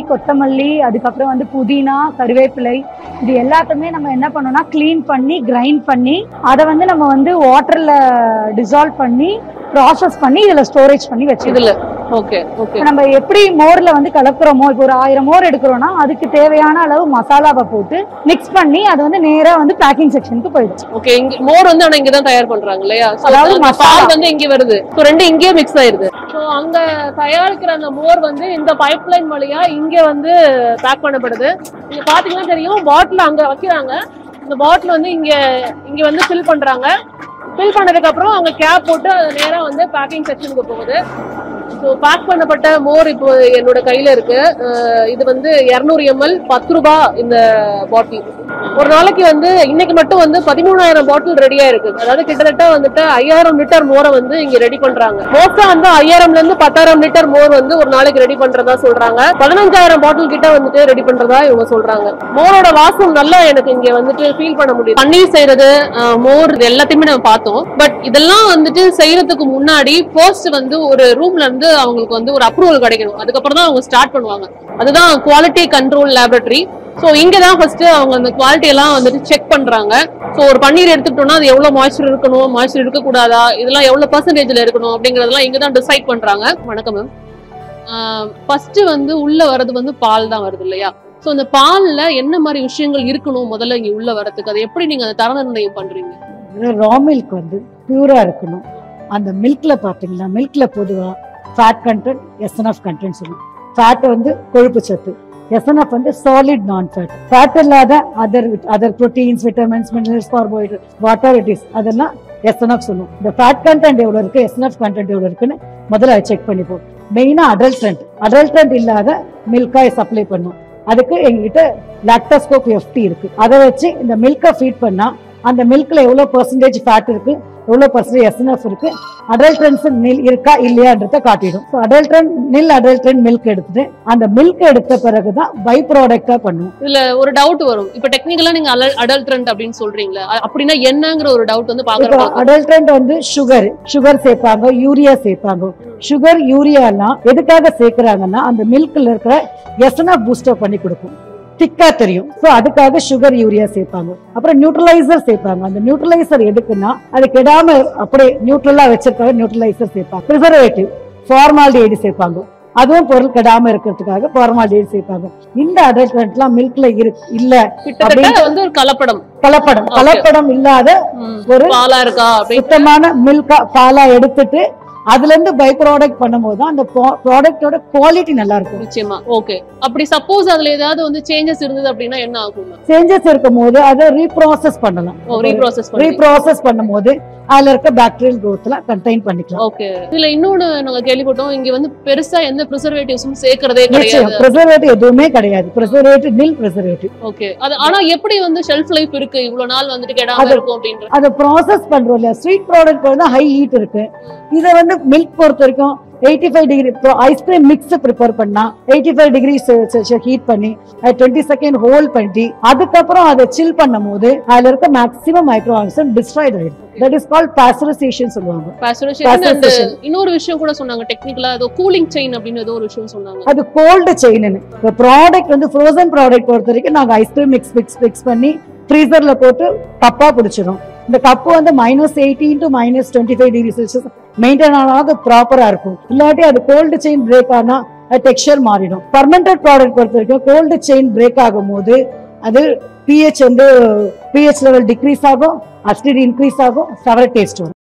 கொத்தமல்லி அதுக்கப்புறம் வந்து புதினா கருவேப்பிலை இது எல்லாத்தையுமே நம்ம என்ன பண்ணோம்னா க்ளீன் பண்ணி கிரைண்ட் பண்ணி அதை வந்து நம்ம வந்து வாட்டர்ல டிசால்வ் பண்ணி ப்ராசஸ் பண்ணி இதுல ஸ்டோரேஜ் பண்ணி வச்சிருக்கோம் இதுல ஓகே ஓகே இப்ப நம்ம எப்படி மோர்ல வந்து கலக்குறோமோ இப்போ ஒரு ஆயிரம் மோர் எடுக்கிறோம்னா அதுக்கு தேவையான அளவு மசாலாவை போட்டு மிக்ஸ் பண்ணி அது வந்து நேரா வந்து பேக்கிங் செக்ஷனுக்கு போயிடுச்சு ஓகே இங்க மோர் வந்து ஆனா இங்க தான் தயார் பண்றாங்க இல்லையா So, அதாவது அந்த மசாலா. பால் வந்து இங்க வருது சோ ரெண்டு இங்கேயே மிக்ஸ் ஆயிருது சோ அங்க தயாரிக்கிற அந்த மோர் வந்து இந்த பைப்லைன் வழியா இங்க வந்து பேக் பண்ணப்படுது நீங்க பாத்தீங்கன்னா தெரியும் பாட்டில் அங்க வைக்கிறாங்க இந்த பாட்டில் வந்து இங்க இங்க வந்து ஃபில் பண்றாங்க ஃபில் பண்ணதுக்கு அப்புறம் அங்க கேப் போட்டு அது நேரா வந்து பேக்கிங் செக்ஷனுக்கு போகுது ஸோ பேக் பண்ணப்பட்ட மோர் இப்போ என்னோட கையில இருக்கு அஹ் இது வந்து இரநூறு எம்எல் பத்து ரூபாய் இந்த பாட்டில் ஒரு நாளைக்கு வந்து இன்னைக்கு மட்டும் வந்து பதிமூணாயிரம் பாட்டில் ரெடியா இருக்கு அதாவது கிட்டத்தட்ட வந்துட்டு ஐயாயிரம் லிட்டர் மோரை வந்து இங்க ரெடி பண்றாங்க மோஸ்டா வந்து ஐயாயிரம்ல இருந்து பத்தாயிரம் லிட்டர் மோர் வந்து ஒரு நாளைக்கு ரெடி பண்றதா சொல்றாங்க பதினஞ்சாயிரம் பாட்டில் கிட்ட வந்துட்டு ரெடி பண்றதா இவங்க சொல்றாங்க மோரோட வாசம் நல்லா எனக்கு இங்க வந்துட்டு ஃபீல் பண்ண முடியுது பன்னீர் செய்யறது அஹ், மோர் இது எல்லாத்தையுமே நம்ம பார்த்தோம் பட் இதெல்லாம் வந்துட்டு செய்யறதுக்கு முன்னாடி ஃபர்ஸ்ட் வந்து ஒரு ரூம்ல இருந்து அவங்களுக்கு வந்து ஒரு அப்ரூவல் கிடைக்கணும் அதுக்கப்புறம் தான் அவங்க ஸ்டார்ட் பண்ணுவாங்க அதுதான் குவாலிட்டி கண்ட்ரோல் லேபரட்டரி ஸோ இங்க தான் ஃபர்ஸ்ட் அவங்க அந்த குவாலிட்டி எல்லாம் வந்துட்டு செக் பண்றாங்க ஸோ ஒரு பன்னீர் எடுத்துக்கிட்டோம்னா அது எவ்வளவு மாய்ச்சர் இருக்கணும் மாய்ச்சர் இருக்கக்கூடாதா இதெல்லாம் எவ்வளவு பர்சன்டேஜ்ல இருக்கணும் அப்படிங்கறதெல்லாம் இங்க தான் டிசைட் பண்றாங்க வணக்கம் மேம் ஃபர்ஸ்ட் வந்து உள்ள வர்றது வந்து பால் தான் வருது இல்லையா ஸோ அந்த பால்ல என்ன மாதிரி விஷயங்கள் இருக்கணும் முதல்ல இங்க உள்ள வரதுக்கு அதை எப்படி நீங்க அந்த தர நிர்ணயம் பண்றீங்க ரா மில்க் வந்து பியூரா இருக்கணும் அந்த மில்க்ல பாத்தீங்கன்னா மில்க்ல பொதுவா ஃபேட் கண்டென்ட் எஸ்என்எஃப் கண்டென்ட் சொல்லுவோம் ஃபேட் வந்து கொழுப்பு சத்து எஸ்என்எஃப் வந்து சாலிட் நான் ஃபேட் ஃபேட் இல்லாத other other proteins vitamins minerals carbohydrate water it is அதெல்லாம் எஸ்என்எஃப் சொல்லுவோம் இந்த ஃபேட் கண்டென்ட் எவ்வளவு இருக்கு எஸ்என்எஃப் கண்டென்ட் எவ்வளவு இருக்குன்னு முதல்ல செக் பண்ணிப்போம் மெயினா அடல்ட்ரண்ட் அடல்ட்ரண்ட் இல்லாத மில்காய் சப்ளை பண்ணும் அதுக்கு எங்ககிட்ட லாக்டோஸ்கோப் எஃப்டி இருக்கு அதை வச்சு இந்த மில்கை ஃபீட் பண்ணா அந்த மில்க்ல எவ்வளவு பெர்சன்டேஜ் ஃபேட் இருக்கு எவ்வளவு பர்சன்டேஜ் எஸ்என்எஃப் இருக்கு அடல்ட்ரன்ஸ் நில் இருக்கா இல்லையான்றத காட்டிடும் so adulterant nil adulterant milk எடுத்துட்டு அந்த மில்க் எடுத்த பிறகுதான் பை ப்ராடக்டா பண்ணுவோம் இதுல ஒரு டவுட் வரும் இப்ப டெக்னிக்கலா நீங்க அடல்ட்ரண்ட் அப்படின்னு சொல்றீங்களா அ- அப்படின்னா என்னங்கிற ஒரு டவுட் வந்து இப்போ பாக்குறோம் அடல்ட்ரண்ட் வந்து சுகர் சுகர் சேர்ப்பாங்க யூரியா சேர்ப்பாங்க சுகர் யூரியா எல்லாம் எதுக்காக சேர்க்கறாங்கன்னா அந்த மில்க்ல இருக்கிற எஸ்என்எஃப் பூஸ்டர் பண்ணி கொடுக்கும் திக்கா தெரியும் ஸோ அதுக்காக சுகர் யூரியா சேர்ப்பாங்க அப்புறம் நியூட்ரலைசர் சேர்ப்பாங்க அந்த நியூட்ரலைசர் எதுக்குன்னா அது கெடாம அப்படியே நியூட்ரலா வச்சிருக்காங்க நியூட்ரலைசர் சேர்ப்பாங்க ப்ரிசர்வேட்டிவ் ஃபார்மாலிட்டி சேர்ப்பாங்க அதுவும் பொருள் கெடாம இருக்கிறதுக்காக ஃபார்மாலிட்டி சேர்ப்பாங்க இந்த அடல்ட்ரண்ட்லாம் மில்க்ல இரு இல்ல கிட்டத்தட்ட அப்படின்னு- வந்து ஒரு கலப்படம் கலப்படம் Okay. கலப்படம் இல்லாத ம். ஒரு பாலா இருக்கா அப்படின்னு சுத்தமான மில்கா பாலா எடுத்துட்டு அதுல இருந்து பை ப்ராடக்ட் பண்ணும்போது தான் அந்த ப்ராடக்டோட குவாலிட்டி நல்லா இருக்கும் நிச்சயமா ஓகே அப்படி சப்போஸ் அதுல ஏதாவது வந்து சேஞ்சஸ் இருந்தது அப்படின்னா என்ன ஆகும் சேஞ்சஸ் இருக்கும் போது அதை ரீப்ராசஸ் பண்ணலாம் ரீப்ராசஸ் பண்ணி ரீப்ராசஸ் பண்ணும்போது அதுல இருக்க பாக்டீரியல் growthலாம் கண்டெயின் பண்ணிக்கலாம் ஓகே இதுல இன்னொன்னு நாங்க கேள்விப்பட்டோம் இங்க வந்து பெருசா எந்த ப்ரிசர்வேட்டிவ்ஸும் சேர்க்கறதே நிச்சயம் கிடையாது ப்ரிசர்வேட்டிவ் எதுவுமே கிடையாது ப்ரிசர்வேட்டிவ் நில் ப்ரிசர்வேட்டிவ் ஓகே அது ஆனா எப்படி வந்து ஷெல்ஃப் லைஃப் இருக்கு இவ்வளவு நாள் வந்துட்டு கெடாம அது- இருக்கும் அப்படின்ற அதை ப்ராசஸ் பண்றோம் இல்லையா ஸ்வீட் ப்ராடக்ட் வந்து ஹை ஹீட் இருக்கு இதை வந்து மில்க் பொறுத்த வரைக்கும் eighty five degree ice cream mix prepare பண்ணா எயிட்டி ஃபைவ் டிகிரி ஹீட் பண்ணி டுவெண்ட்டி செகண்ட் ஹோல்ட் பண்ணி அதுக்கப்புறம் அதை சில் பண்ணும் போது அதுல இருக்க மேக்ஸிமம் மைக்ரோ ஆக்சிஜன் டிஸ்ட்ராய்ட் ஆயிடும் தட் இஸ் கால் பாஸ்டரைசேஷன் சொல்லுவாங்க Pasteurization and Pasteurization. இன்னொரு விஷயம் கூட சொன்னாங்க டெக்னிக்கலா ஏதோ கூலிங் செயின் அப்படின்னு ஏதோ ஒரு விஷயம் சொன்னாங்க அது கோல்டு செயின் இப்போ ப்ராடக்ட் வந்து ஃப்ரோசன் ப்ராடக்ட் பொறுத்த வரைக்கும் நாங்க ஐஸ்கிரீம் மிக்ஸ் மிக்ஸ் மிக்ஸ் பண்ணி ஃப்ரீசர்ல போட்டு கப்பா பிடிச்சிடும் இந்த கப்பு வந்து minus eighteen to minus twenty five degree Celsius maintain ஆனால் அது ப்ராப்பரா இருக்கும் இல்லாட்டி அது கோல்டு செயின் பிரேக் ஆனா அது டெக்ஸ்சர் மாறிடும் பர்மெண்டட் ப்ராடக்ட் பொறுத்த வரைக்கும் கோல்டு செயின் பிரேக் ஆகும் போது அது பிஹெச் வந்து பிஹெச் லெவல் டிக்ரீஸ் ஆகும் அசிடிட்டி இன்க்ரீஸ் ஆகும் சவர டேஸ்ட் வரும்